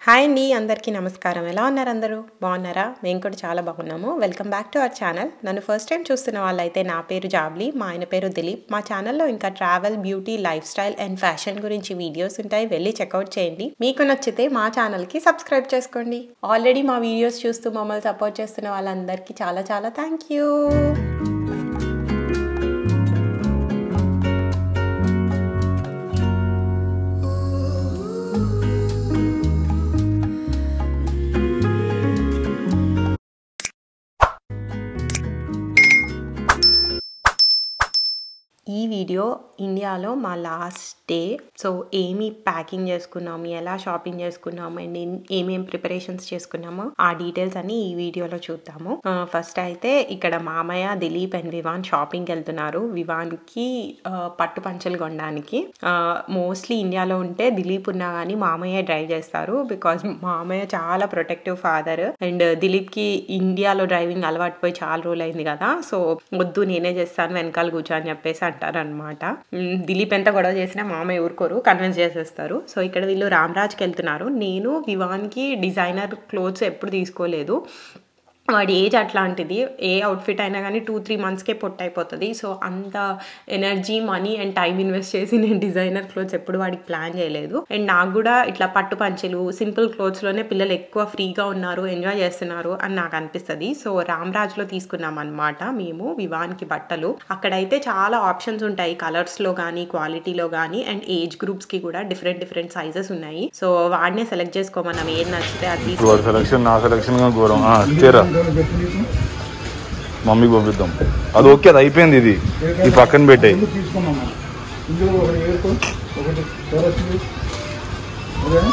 Hi అండి అందరికీ నమస్కారం ఎలా ఉన్నారు అందరూ బాగున్నారా మేము కూడా చాలా బాగున్నాము welcome back to our channel నన్ను ఫస్ట్ టైం చూస్తున్న వాళ్ళైతే నా పేరు జాబ్లీ మా ఆయన పేరు దిలీప్ మా ఛానల్లో ఇంకా travel beauty lifestyle and fashion గురించి వీడియోస్ ఉంటాయి వెళ్ళి చెక్అవుట్ చేయండి మీకు నచ్చితే మా ఛానల్కి సబ్స్క్రైబ్ చేసుకోండి ఆల్రెడీ మా వీడియోస్ చూస్తూ మమ్మల్ని సపోర్ట్ చేస్తున్న వాళ్ళందరికీ చాలా చాలా థ్యాంక్ యూ ఈ వీడియో ఇండియాలో మా లాస్ట్ డే సో ఏమి ప్యాకింగ్ చేసుకున్నాము ఎలా షాపింగ్ చేసుకున్నాము అండ్ ఏమేం ప్రిపరేషన్స్ చేసుకున్నామో ఆ డీటెయిల్స్ అన్ని ఈ వీడియోలో చూద్దాము ఫస్ట్ అయితే ఇక్కడ మామయ్య దిలీప్ అండ్ వివాన్ షాపింగ్కి వెళ్తున్నారు వివాన్కి ఆ, పట్టు పంచలు కొనడానికి మోస్ట్లీ ఇండియాలో ఉంటే దిలీప్ ఉన్నా కానీ మామయ్య డ్రైవ్ చేస్తారు బికాజ్ మామయ్య చాలా ప్రొటెక్టివ్ ఫాదర్ అండ్ దిలీప్కి ఇండియాలో డ్రైవింగ్ అలవాటు పోయి చాలా రోజులు అయింది కదా సో వద్దు నేనే చేస్తాను వెనకాల కూర్చో అని చెప్పేసి అంటారు అనమాట దిలీప్ ఎంత గొడవ చేసినా మామయ్య ఊరుకోరు కన్విన్స్ చేసేస్తారు సో ఇక్కడ వీళ్ళు రామ్రాజ్కి వెళ్తున్నారు నేను వివాన్కి డిజైనర్ క్లోత్స్ ఎప్పుడు తీసుకోలేదు వాడి ఏజ్ అట్లాంటిది ఏ అవుట్ఫిట్ అయినా కానీ టూ త్రీ మంత్స్కే పొట్టు అయిపోతుంది సో అంత energy money and time invest చేసి నేను డిజైనర్ క్లోత్స్ ఎప్పుడు వాడికి ప్లాన్ చేయలేదు అండ్ నాకు కూడా ఇట్లా పట్టు పంచెలు సింపుల్ క్లోత్స్లోనే పిల్లలు ఎక్కువ ఫ్రీగా ఉన్నారు ఎంజాయ్ చేస్తున్నారు అని నాకు అనిపిస్తుంది సో రామ్రాజ్లో తీసుకున్నాం అనమాట మేము వివాన్కి బట్టలు అక్కడైతే చాలా ఆప్షన్స్ ఉంటాయి కలర్స్లో కానీ క్వాలిటీలో కానీ అండ్ ఏజ్ గ్రూప్స్కి కూడా డిఫరెంట్ డిఫరెంట్ సైజెస్ ఉన్నాయి సో వాడినే సెలెక్ట్ చేసుకోమన్నాం ఏది నచ్చితే అది ఇప్పుడు వాడి సెలక్షన్ నా సెలక్షన్ గా ఘోరం ఆ, ఇచ్చేరా మమ్మీకి పంపిద్దాం అది ఓకే అది అయిపోయింది ఇది ఈ పక్కన పెట్టే ముందు తీసుకోమమ్మా ఇందులో ఒకటి ఏరుకో ఒకటి టెరస్ ఓకేనా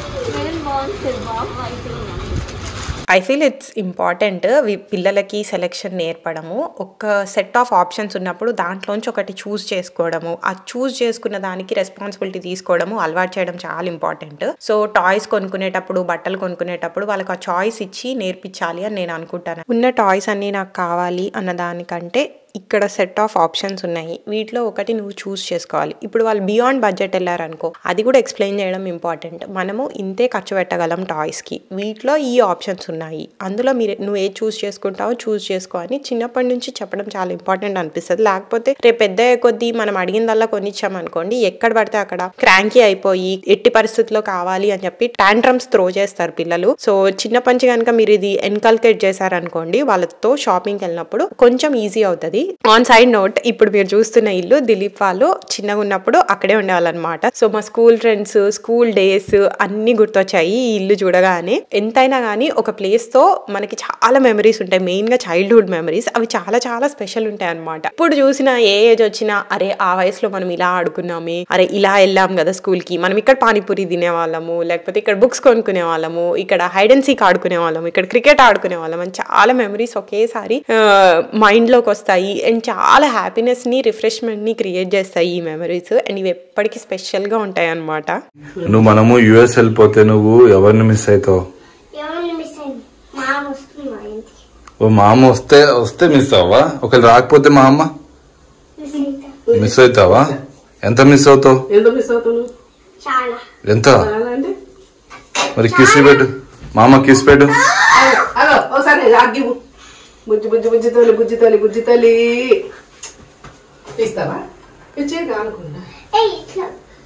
ఐ ఫీల్ ఇట్స్ ఇంపార్టెంట్ పిల్లలకి సెలెక్షన్ నేర్పడము ఒక సెట్ ఆఫ్ ఆప్షన్స్ ఉన్నప్పుడు దాంట్లోంచి ఒకటి చూస్ చేసుకోవడము ఆ చూస్ చేసుకున్న దానికి రెస్పాన్సిబిలిటీ తీసుకోవడము అలవాటు చేయడం చాలా ఇంపార్టెంట్ సో టాయ్స్ కొనుక్కునేటప్పుడు బట్టలు కొనుక్కునేటప్పుడు వాళ్ళకి ఆ చాయిస్ ఇచ్చి నేర్పించాలి అని నేను అనుకుంటాను ఉన్న టాయ్స్ అన్నీ నాకు కావాలి అన్న దానికంటే ఇక్కడ సెట్ ఆఫ్ ఆప్షన్స్ ఉన్నాయి వీటిలో ఒకటి నువ్వు చూస్ చేసుకోవాలి ఇప్పుడు వాళ్ళు బియాండ్ బడ్జెట్ వెళ్ళారనుకో అది కూడా ఎక్స్ప్లెయిన్ చేయడం ఇంపార్టెంట్ మనము ఇంతే ఖర్చు పెట్టగలం టాయ్స్కి వీటిలో ఈ ఆప్షన్స్ ఉన్నాయి అందులో మీరు నువ్వు ఏ చూస్ చేసుకుంటావో చూస్ చేసుకో అని చిన్నప్పటి నుంచి చెప్పడం చాలా ఇంపార్టెంట్ అనిపిస్తుంది లేకపోతే రేపు పెద్ద కొద్దీ మనం అడిగిందల్లా కొనిచ్చామనుకోండి ఎక్కడ పడితే అక్కడ క్రాంకీ అయిపోయి ఎట్టి పరిస్థితుల్లో కావాలి అని చెప్పి టాంట్రమ్స్ త్రో చేస్తారు పిల్లలు సో చిన్నప్పటి నుంచి కనుక మీరు ఇది ఎన్కల్కేట్ చేశారనుకోండి వాళ్ళతో షాపింగ్కి వెళ్ళినప్పుడు కొంచెం ఈజీ అవుతుంది ఆన్ సైడ్ నోట్ ఇప్పుడు మీరు చూస్తున్న ఇల్లు దిలీప్ వాళ్ళు చిన్నగా ఉన్నప్పుడు అక్కడే ఉండేవాళ్ళనమాట సో మా స్కూల్ ఫ్రెండ్స్ స్కూల్ డేస్ అన్ని గుర్తొచ్చాయి ఈ ఇల్లు చూడగానే ఎంతైనా కానీ ఒక ప్లేస్ తో మనకి చాలా మెమరీస్ ఉంటాయి మెయిన్ గా చైల్డ్హుడ్ మెమరీస్ అవి చాలా చాలా స్పెషల్ ఉంటాయి అనమాట ఇప్పుడు చూసిన ఏ ఏజ్ వచ్చినా అరే ఆ వయసులో మనం ఇలా ఆడుకున్నామే అరే ఇలా వెళ్ళాం కదా స్కూల్ కి మనం ఇక్కడ పానీపూరి తినేవాళ్ళము లేకపోతే ఇక్కడ బుక్స్ కొనుక్కునే వాళ్ళము ఇక్కడ హైడ్ అండ్ సీక్ ఆడుకునే వాళ్ళము ఇక్కడ క్రికెట్ ఆడుకునే వాళ్ళం అని చాలా మెమరీస్ ఒకేసారి మైండ్ లోకి వస్తాయి అండ్ చాలా హ్యాపీనెస్ ని రిఫ్రెష్మెంట్ ని క్రియేట్ చేస్తాయి ఈ మెమరీస్ అండ్ ఇవి ఎప్పటికీ స్పెషల్ గా ఉంటాయి అనమాట నువ్వు మనము యుఎస్ వెళ్ళిపోతే నువ్వు ఎవరిని మిస్ అవుతావు ఎవరిని మిస్ అయింది మా వస్తుంది మా ఇంటికి ఓ మా అమ్మ వస్తే వస్తే మిస్ అవ్వా ఒకవేళ రాకపోతే మా అమ్మ మిస్ అవుతా మిస్ అవుతావా ఎంత మిస్ అవుతావు ఎందుకు మిస్ అవుతాను చాలా ఎంత చాలా అంటే మరి కిస్ పెట్టు మా అమ్మ కిస్ పెట్టు అగో ఒకసారి ఆగివు బుజ్జి బుజ్జి బుజ్జి తల్లి బుజ్జి తల్లి బుజ్జి తల్లి ఇస్తావా ఇచ్చే అనుకున్నా ఏయ్ ఇట్లా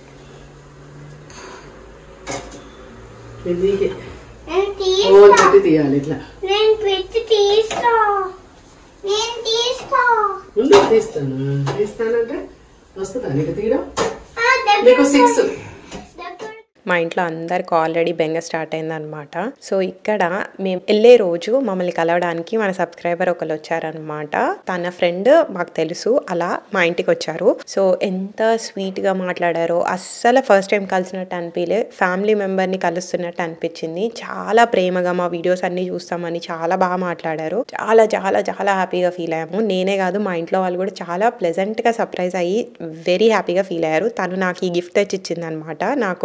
ఇది నీకే. నేను ఓ తీస్తా పెట్టి తీయాలి ఇట్లా నేను పెట్టి తీస్తా నేను తీస్తా ముందు తీస్తాను తీస్తానంటే వస్తుందా నీకు తీయడం ఆ, దగ్గర నీకు సిక్స్ దగ్గర మా ఇంట్లో అందరికి ఆల్రెడీ బెంగ స్టార్ట్ అయిందనమాట సో ఇక్కడ మేము వెళ్ళే రోజు మమ్మల్ని కలవడానికి మన సబ్స్క్రైబర్ ఒకరు వచ్చారనమాట తన ఫ్రెండ్ మాకు తెలుసు అలా మా ఇంటికి వచ్చారు సో ఎంత స్వీట్ గా మాట్లాడారో అస్సలు ఫస్ట్ టైం కలిసినట్టు అనిపించలే ఫ్యామిలీ మెంబర్ ని కలుస్తున్నట్టు అనిపించింది చాలా ప్రేమగా మా వీడియోస్ అన్ని చూస్తామని చాలా బాగా మాట్లాడారు చాలా చాలా చాలా హ్యాపీగా ఫీల్ అయ్యాము నేనే కాదు మా ఇంట్లో వాళ్ళు కూడా చాలా ప్లెజెంట్ గా సర్ప్రైజ్ అయ్యి వెరీ హ్యాపీగా ఫీల్ అయ్యారు తను నాకు ఈ గిఫ్ట్ తెచ్చి ఇచ్చింది అనమాట నాకు వినాయకుడు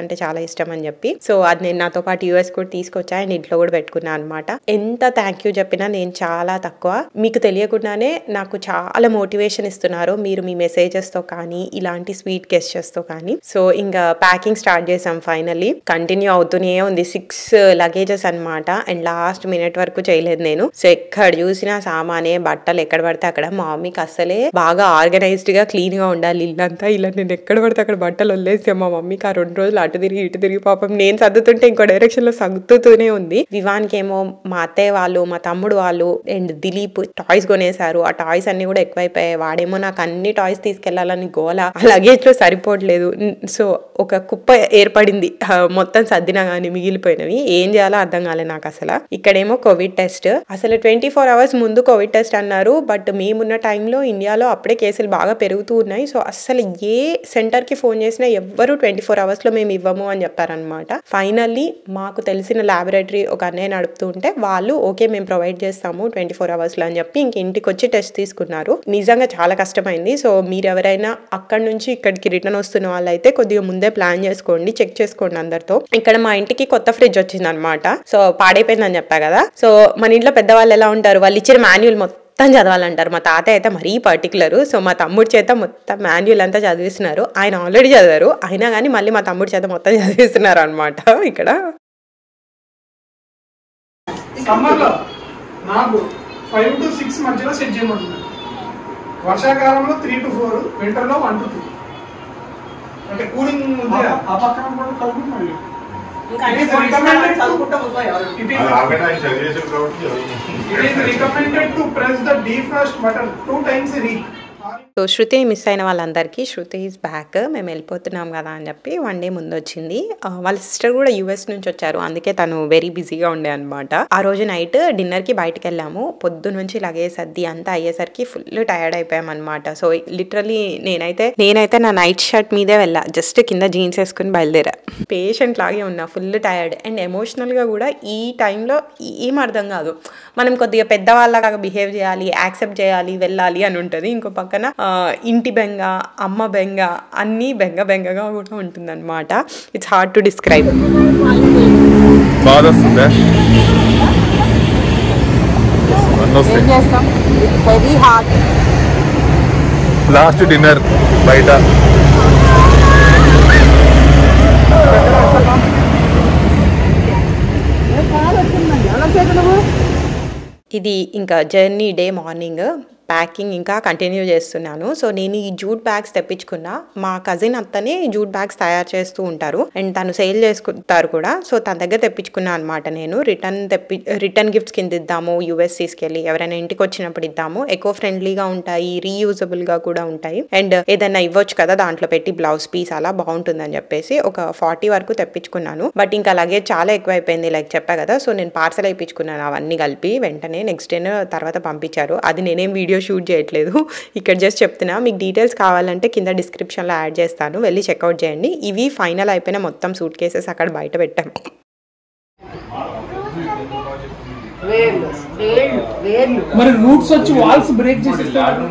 అంటే చాలా ఇష్టం అని చెప్పి సో అది నేను నాతో పాటు యూఎస్ కూడా తీసుకొచ్చా అండ్ ఇంట్లో కూడా పెట్టుకున్నాను అనమాట ఎంత థ్యాంక్ యూ చెప్పినా నేను చాలా తక్కువ మీకు తెలియకుండానే నాకు చాలా మోటివేషన్ ఇస్తున్నారు మీరు మీ మెసేజెస్ తో కానీ ఇలాంటి స్వీట్ గెస్టర్స్ తో కానీ సో ఇంకా ప్యాకింగ్ స్టార్ట్ చేసాం ఫైనల్లీ కంటిన్యూ అవుతూనే ఉంది సిక్స్ లగేజెస్ అన్నమాట అండ్ లాస్ట్ మినిట్ వరకు చేయలేదు నేను సో ఎక్కడ చూసినా సామానే బట్టలు ఎక్కడ పడితే అక్కడ మా మమ్మీకి అసలే బాగా ఆర్గనైజ్డ్ గా క్లీన్ గా ఉండాలి ఇల్లంతా ఇలా నేను ఎక్కడ పడితే అక్కడ బట్టలు వదిలేస్తే మా మమ్మీకి ఆ రెండు రోజులు అటు తిరిగి ఇటు తిరిగి పాపం నేను సర్దుతుంటే ఇంకో డైరెక్షన్ లో సర్దుతూనే ఉంది వివాన్కి ఏమో మా అత్తయ్య వాళ్ళు మా తమ్ముడు వాళ్ళు అండ్ దిలీప్ టాయ్స్ కొనేశారు ఆ టాయ్స్ అన్ని కూడా ఎక్కువైపోయాయి వాడేమో నాకు అన్ని టాయ్స్ తీసుకెళ్లాలని గోల ఆ లగేజ్ లో సరిపోవట్లేదు సో ఒక కుప్ప ఏర్పడింది ఆ, మొత్తం సర్దినా కానీ మిగిలిపోయినవి ఏం చేయాలో అర్థం కాలేదు నాకు అసలు ఇక్కడేమో కోవిడ్ టెస్ట్ అసలు ట్వంటీ ఫోర్ అవర్స్ ముందు కోవిడ్ టెస్ట్ అన్నారు బట్ మేమున్న టైంలో ఇండియాలో అప్పుడే కేసులు బాగా పెరుగుతూ ఉన్నాయి సో అసలు ఏ సెంటర్ కి ఫోన్ చేసినా ఎవ్వరు ట్వంటీ ఫోర్ అవర్స్ లో మేము ఇవ్వము అని చెప్పారనమాట ఫైనల్లీ మాకు తెలిసిన ల్యాబొరేటరీ ఒక అన్నయ్య నడుపుతూ ఉంటే వాళ్ళు ఓకే మేము ప్రొవైడ్ చేస్తాము ట్వంటీ ఫోర్ అవర్స్ లో అని చెప్పి ఇంక ఇంటికి వచ్చి టెస్ట్ తీసుకున్నారు నిజంగా చాలా కష్టమైంది సో మీరు ఎవరైనా అక్కడ నుంచి ఇక్కడికి రిటర్న్ వస్తున్న వాళ్ళైతే కొద్దిగా ముందే ప్లాన్ చేసుకోండి చెక్ చేసుకోండి అందరితో ఇక్కడ మా ఇంటికి కొత్త ఫ్రిడ్జ్ వచ్చింది అనమాట సో పాడైపోయిందని చెప్పా కదా సో మన ఇంట్లో పెద్దవాళ్ళు ఎలా ఉంటారు వాళ్ళు ఇచ్చిన మాన్యువల్ మొత్తం చదవాలంటారు మా తాతయ్య అయితే మరీ పర్టికులర్ సో మా తమ్ముడి చేత మొత్తం మాన్యువల్ అంతా చదివిస్తున్నారు ఆయన ఆల్రెడీ చదివారు అయినా కానీ మళ్ళీ మా తమ్ముడి చేత మొత్తం చదివిస్తున్నారు అనమాట ఇక్కడ సమ్మర్లో నాకు ఫైవ్ టు సిక్స్ మధ్యలో సెట్ చేయమంటున్నాను వర్షాకాలంలో త్రీ టు ఫోర్ వింటర్లో వన్ టు టూ అంటే కూలింగ్ ఉంది కదా. ఆ పక్కన కూడా కలుపు మళ్ళీ It is recommended to- it is- organise చదివేసి కాబట్టి it is recommended to press the defrost button two times a week. So శృతిని మిస్ అయిన వాళ్ళందరికీ శృతి ఈజ్ బ్యాక్ మేము వెళ్ళిపోతున్నాం కదా అని చెప్పి వన్ డే ముందు వచ్చింది ఆ, వాళ్ళ సిస్టర్ కూడా యూఎస్ నుంచి వచ్చారు అందుకే తను వెరీ బిజీగా ఉండే అనమాట ఆ రోజు నైట్ డిన్నర్కి బయటకు వెళ్ళాము పొద్దు నుంచి లగే సర్ది అంతా అయ్యేసరికి ఫుల్ టైర్డ్ అయిపోయాం అనమాట సో లిటరలీ నేనైతే నేనైతే నా నైట్ షర్ట్ మీదే వెళ్ళా జస్ట్ కింద జీన్స్ వేసుకుని బయలుదేరా పేషెంట్ లాగే ఉన్నా ఫుల్ టైర్డ్ అండ్ ఎమోషనల్గా కూడా ఈ టైంలో ఏం అర్థం కాదు మనం కొద్దిగా పెద్దవాళ్ళగా బిహేవ్ చేయాలి యాక్సెప్ట్ చేయాలి వెళ్ళాలి అని ఉంటుంది ఇంకో పక్కన ఆ, ఇంటి బెంగ అమ్మ బెంగ అన్నీ బెంగ బెంగగా కూడా ఉంటుందన్నమాట ఇట్స్ హార్డ్ టు డిస్క్రైబ్ బాధ వస్తుందా అన్నీ వస్తాయి చేస్తాం వెరీ హార్డ్ లాస్ట్ డిన్నర్ బయట ఇది ఇంకా జర్నీ డే మార్నింగ్ ప్యాకింగ్ ఇంకా కంటిన్యూ చేస్తున్నాను సో నేను ఈ జూట్ బ్యాగ్స్ తెప్పించుకున్నా మా కజిన్ అత్తనే ఈ జూట్ బ్యాగ్స్ తయారు చేస్తూ ఉంటారు అండ్ తను సేల్ చేసుకుంటారు కూడా సో తన దగ్గర తెప్పించుకున్నా అనమాట నేను రిటర్న్ తెప్పి రిటర్న్ గిఫ్ట్స్ కింద ఇద్దాము యూఎస్ తీసుకెళ్ళి ఎవరైనా ఇంటికి వచ్చినప్పుడు ఇద్దాము ఎకో ఫ్రెండ్లీగా ఉంటాయి రీయూజబుల్ గా కూడా ఉంటాయి అండ్ ఏదైనా ఇవ్వచ్చు కదా దాంట్లో పెట్టి బ్లౌజ్ పీస్ అలా బాగుంటుందని చెప్పేసి ఒక ఫార్టీ వరకు తెప్పించుకున్నాను బట్ ఇంకా లగేజ్ చాలా ఎక్కువ అయిపోయింది లైక్ చెప్పా కదా సో నేను పార్సల్ అయిపించుకున్నాను అవన్నీ కలిపి వెంటనే నెక్స్ట్ డే తర్వాత పంపించారు అది నేనేం వీడియో షూట్ చేయట్లేదు ఇక్కడ జస్ట్ చెప్తున్నా మీకు డీటెయిల్స్ కావాలంటే కింద డిస్క్రిప్షన్లో యాడ్ చేస్తాను వెళ్ళి చెక్అవుట్ చేయండి ఇవి ఫైనల్ అయిపోయిన మొత్తం సూట్ కేసెస్ అక్కడ బయట పెట్టాము వేర్లు వేర్లు వేర్లు మరి రూట్స్ వచ్చి వాల్స్ బ్రేక్ చేసి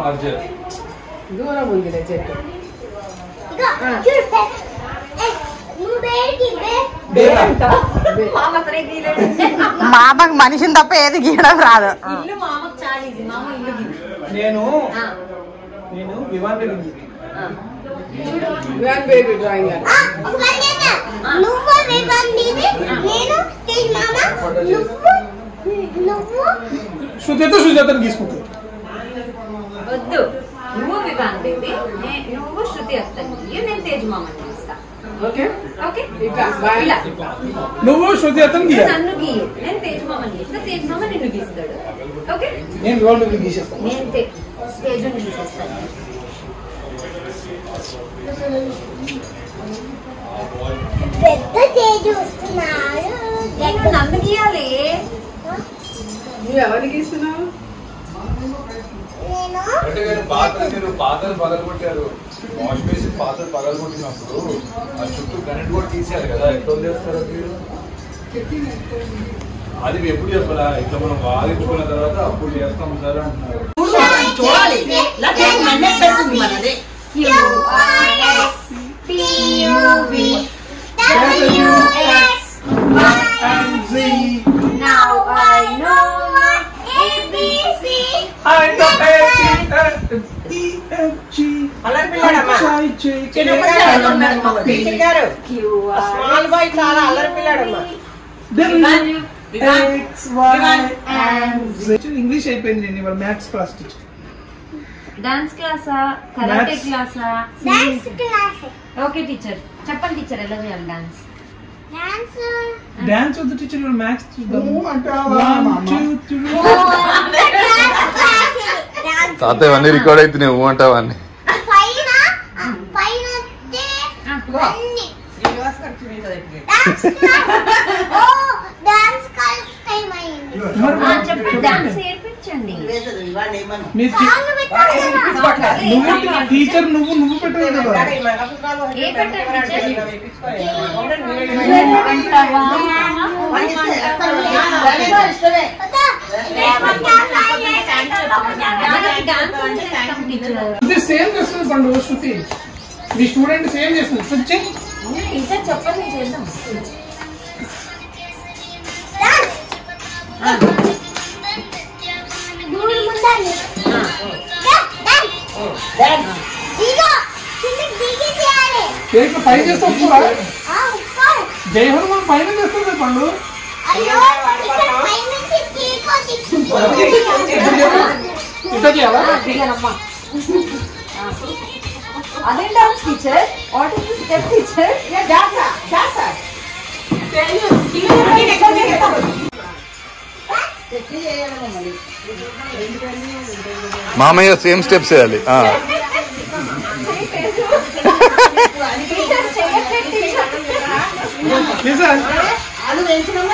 దూరం ఉందిలే చెట్టు ఇగో చూడు పెట్. ఏ, నువ్వు బేడికి బే మామ సరే గీయలేడు. మామకు మనిషిని తప్ప ఏది గీయడం రాదు ఇల్లు మామకు చాలా ఈజీ మామ ఇల్లు గీయు. నేను ఆ, నేను విమాన్ వెళ్ళింది ఆ. వ్యాన్ బేబీ డ్రాయింగ్ అని ఆ, ఒక పని చేద్దాం. నువ్వు రేపండివి నేను తేజ్ మామ నువ్వు నువ్వు శుద్ధితో శుద్ధితను తీసుకుంటుంది వద్దు నువ్వు వివాన్ బేబీ నే- నువ్వు శృతి అత్తని గీయు, నేను తేజ్ మామని గీస్తా ఓకే ఓకే ఇట్లా బాయ్ ఇలా నువ్వు శృతి అతను నువ్వు గీయాలి నన్ను గీయు నేను తేజ్ మామని గీస్తా తేజ్ మామ నిన్ను గీస్తాడు ఓకే నేను విమాన్ వెళ్ళి గీసేస్తాను నేను తే- తేజుని గీసేస్తాను పెద్ద తేజ్ వస్తున్నాడు నేను నన్ను గీయాలి నువ్వు ఎవరికి ఇస్తున్నావు నేను అంటే నేను పాత్ర మీరు పాత్రలు పగలగొట్టారు వాష్ బేసిన్ పాత్రలు పగలగొట్టినప్పుడు ఆ చుట్టూ కరెంట్ కూడా తీసేయాలి కదా ఎట్లా చేస్తారు మీరు అది మీరు ఎప్పుడు చెప్పాలా ఇట్లా మనం వాదించుకున్న తర్వాత అప్పుడు చేస్తాం సార్ అంటున్నారు చూడాలి లేకపోతే మన్నెట్ పెడుతుంది మనదే పియువి W, X, and Z. Now I know A, B, C. I know A, B, E, F, G, అల్లరి పిల్లాడమ్మా H, I, J, K, చిన్నప్పటి L, నుంచి M, N, టీచర్ P. గారు Q R స్మాల్ బాయ్ చాలా అల్లరి పిల్లాడమ్మా W, Vivaan X, Y, Vivaan and Z. English అయిపోయింది నేను ఇవాళ మ్యాథ్స్ క్లాస్ టీచర్ డాన్స్ క్లాసా కరాటే Maths. క్లాసా Dance class. ఓకే టీచర్ చెప్పండి టీచర్ ఎలా చేయాలి డాన్స్ Dance. డాన్స్ వద్దు టీచర్ ఇవాళ మ్యాథ్స్ చూద్దాం అంటావా One, two, three. Dance class. Dance. తాత ఇవన్నీ రికార్డ్ అయితే నువ్వు అంటావా అన్ని పైన పైన వచ్చే అన్ని శ్రీనివాస్ గారు చూపించదు డాన్స్ క్లాస్ ఓ డాన్స్ క్లాస్ టైం అయింది చెప్పండి డాన్స్ నేర్పించండి ఇవాళ ఏమన్నా మీ టీ- సాంగ్ పెట్టాలి కదా నువ్వు టీచర్ నువ్వు నువ్వు పెట్టదు కదా ఏ పెట్టండి టీచర్? ఇష్టమే వద్దా? అందరికి డాన్స్ అంటే ఇష్టం టీచర్ ఇది సేమ్ చేస్తుంది పండు శృతి మీ స్టూడెంట్ సేమ్ చేస్తుంది శృతి టీచర్ చెప్పండి చేద్దాం దూరం ఉండాలి డాన్స్ దిగో కిందకి దిగి చేయాలి కేక్ పై చేస్తే ఒప్పురా ఆ ఉప్పు జై హనుమాన్ పైన చేస్తుంది పండు అయ్యో ఇక్కడ పై నుంచి తీకోటి ఇట్లా చేయాలా అదే dance teacher what is this step teacher మామయ్య సేమ్ స్టెప్స్ వేయాలి ఆ. నిజం అది వేయించడమ్మా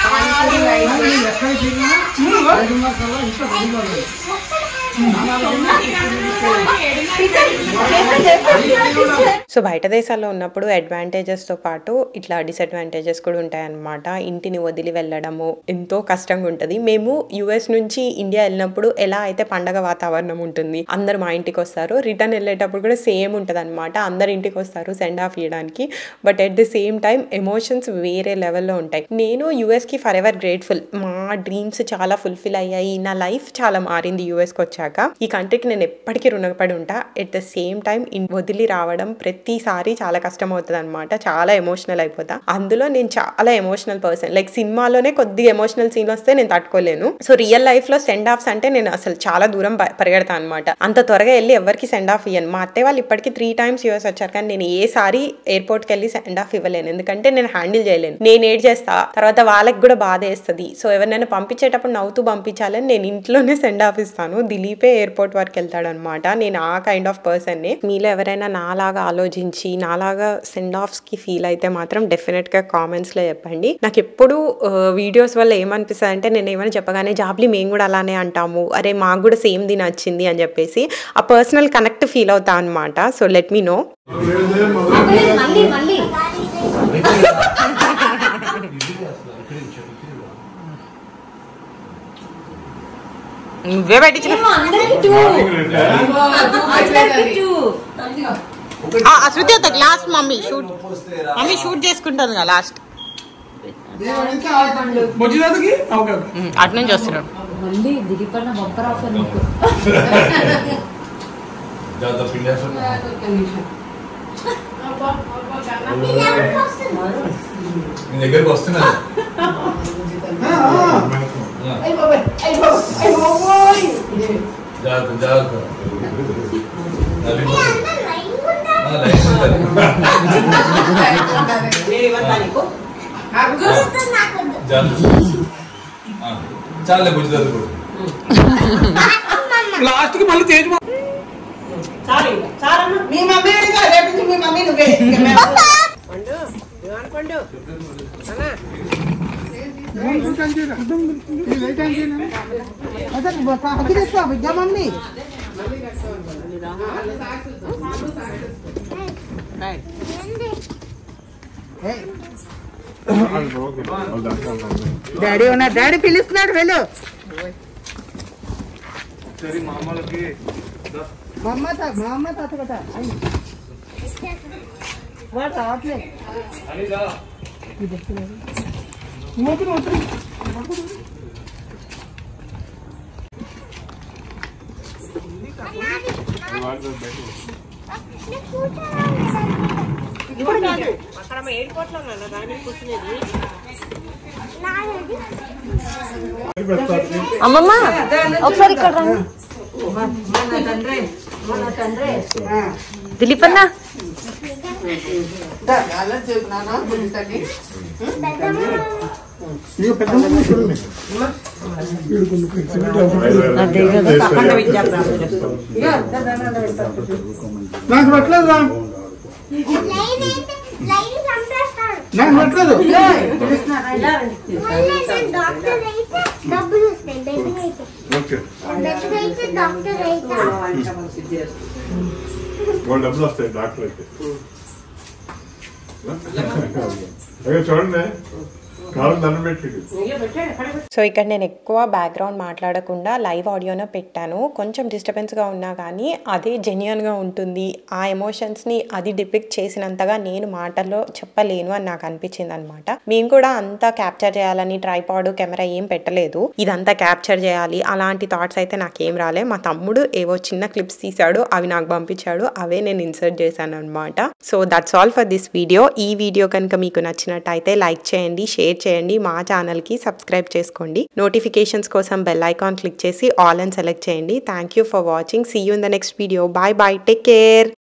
సో బయట దేశాల్లో ఉన్నప్పుడు అడ్వాంటేజెస్తో పాటు ఇట్లా డిసడ్వాంటేజెస్ కూడా ఉంటాయన్నమాట ఇంటిని వదిలి వెళ్ళడము ఎంతో కష్టంగా ఉంటుంది మేము యుఎస్ నుంచి ఇండియా వెళ్ళినప్పుడు ఎలా అయితే పండగ వాతావరణం ఉంటుంది అందరు మా ఇంటికి వస్తారు రిటర్న్ వెళ్ళేటప్పుడు కూడా సేమ్ ఉంటుంది అనమాట అందరు ఇంటికి వస్తారు సెండ్ ఆఫ్ ఇవ్వడానికి but at the same time emotions వేరే లెవెల్లో ఉంటాయి నేను యూఎస్కి ఫర్ ఎవర్ గ్రేట్ఫుల్ మా డ్రీమ్స్ చాలా ఫుల్ఫిల్ అయ్యాయి నా లైఫ్ చాలా మారింది యూఎస్కి వచ్చాక ఈ కంట్రీకి నేను ఎప్పటికీ రుణపడి ఉంటా ఎట్ ద సేమ్ టైం వదిలి రావడం ప్రతిసారి చాలా కష్టం అవుతుంది అనమాట చాలా ఎమోషనల్ అయిపోతా అందులో నేను చాలా ఎమోషనల్ పర్సన్ లైక్ సినిమాలోనే కొద్దిగా ఎమోషనల్ సీన్ వస్తే నేను తట్టుకోలేను సో రియల్ లైఫ్ లో సెండ్ ఆఫ్స్ అంటే నేను అసలు చాలా దూరం ప- పరిగెడతాను అనమాట అంత త్వరగా వెళ్ళి ఎవరికి సెండ్ ఆఫ్ ఇయ్యను మా అత్తయ్య వాళ్ళు ఇప్పటికీ త్రీ టైమ్స్ యూఎస్ వచ్చారు కానీ నేను ఏసారి ఎయిర్పోర్ట్కి వెళ్ళి సెండ్ ఆఫ్ ఇవ్వలేను ఎందుకంటే నేను హ్యాండిల్ చేయలేను నేను ఏడ్ చేస్తా తర్వాత వాళ్ళకి కూడా బాధ వేస్తుంది సో ఎవరినైనా పంపించేటప్పుడు నవ్వుతూ పంపించాలని నేను ఇంట్లోనే సెండ్ ఆఫ్ ఇస్తాను దిలీపే ఎయిర్పోర్ట్ వరకు వెళ్తాడు అనమాట నేను ఆ కైండ్ ఆఫ్ పర్సన్ మీలో ఎవరైనా నాలాగా ఆలోచించి నాలాగా సెండ్ ఆఫ్స్ కి ఫీల్ అయితే మాత్రం డెఫినెట్ గా కామెంట్స్ లో చెప్పండి నాకు ఎప్పుడు వీడియోస్ వల్ల ఏమనిపిస్తుంది అంటే నేను ఏమైనా చెప్పగానే జాబ్లీ మేము కూడా అలానే అంటాము అరే మాకు కూడా సేమ్ ది నచ్చింది అని చెప్పేసి ఆ పర్సనల్ కనెక్ట్ ఫీల్ అవుతా అనమాట సో లెట్ మీ నో మళ్ళీ మళ్ళీ నువ్వే పెట్టించిన ఏమో అందరికి టూ అందరికి టూ శృతి అత్త last mummy shoot mummy shoot చేసుకుంటుంది కదా లాస్ట్ బొజ్జుదాతకి ఓకే ఓకే అటు నుంచి వస్తున్నాడు మళ్ళీ దిగిపడిన బంపర్ ఆఫర్ నీకు జాగ్రత్త పిండేస్తున్నా నీ దగ్గరికి వస్తున్నా జాగ్రత్త జాగ్రత్త అది ఆ, లైన్ ఉంటుంది. నేను ఇవ్వతా నీకు జాగ్రత్త ఆ, చాలే బుజ్జి చదువుకో లాస్ట్ కి మళ్ళీ తేజ్ మా- చాలు ఇంకా. చాలమ్మా మీ మమ్మీ అడిగా రేపు నుంచి మీ మమ్మీ నువ్వే ఇంకా మేము- పండు ఏమనుకోండు అన్నా డాడీ ఉన్నా డాడీ పిలుస్తున్నాడు వెళ్ళు సరే మామూలకి మా అమ్మ తా- మా అమ్మ తాత కదా వాడు రావట్లేదు ఇప్పుడు కాదు అక్కడ ఎయిర్పోర్ట్ లో ఉన్నా దాన్ని కూర్చునేది అమ్మమ్మ ఒకసారి ఇక్కడ రండి మన తండ్రి మన తండ్రి దిలీప్ అన్న అలా చెప్పు నాన్న బుద్ధి తల్లి ఇక పెద్ద చూడండి అదే కదా అఖండ విద్యాప్రాప్తి నాకు పెట్టలేదు రా. లైన్ అయితే లైన్ చంపేస్తాడు నాకు పెట్టలేదు మళ్ళీ నేను డాక్టర్ అయితే డబ్బులు వస్తాయి బెడ్ అయితే ఓకే బెడ్ అయితే డాక్టర్ అయితే వాళ్ళు డబ్బులు వస్తాయి డాక్టర్ అయితే అయ్యో చూడండి కాలం దండం పెట్టి సో ఇక్కడ నేను ఎక్కువ బ్యాక్గ్రౌండ్ మాట్లాడకుండా లైవ్ ఆడియోనే పెట్టాను కొంచెం డిస్టర్బెన్స్గా ఉన్నా కానీ అదే జెన్యున్గా ఉంటుంది ఆ ఎమోషన్స్ని అది డిపిక్ట్ చేసినంతగా నేను మాటల్లో చెప్పలేను అని నాకు అనిపించింది అనమాట మేము కూడా అంతా క్యాప్చర్ చేయాలని ట్రైపాడ్ కెమెరా ఏం పెట్టలేదు ఇదంతా క్యాప్చర్ చేయాలి అలాంటి థాట్స్ అయితే నాకేం రాలే మా తమ్ముడు ఏవో చిన్న క్లిప్స్ తీశాడు అవి నాకు పంపించాడు అవే నేను ఇన్సర్ట్ చేశాను అనమాట so that's all for this video ఈ వీడియో కనుక మీకు నచ్చినట్టయితే లైక్ చేయండి షేర్ చేయండి మా ఛానల్కి సబ్స్క్రైబ్ చేసుకోండి నోటిఫికేషన్స్ కోసం బెల్ ఐకాన్ క్లిక్ చేసి ఆల్ అని సెలెక్ట్ చేయండి thank you for watching see you in the next video bye bye take care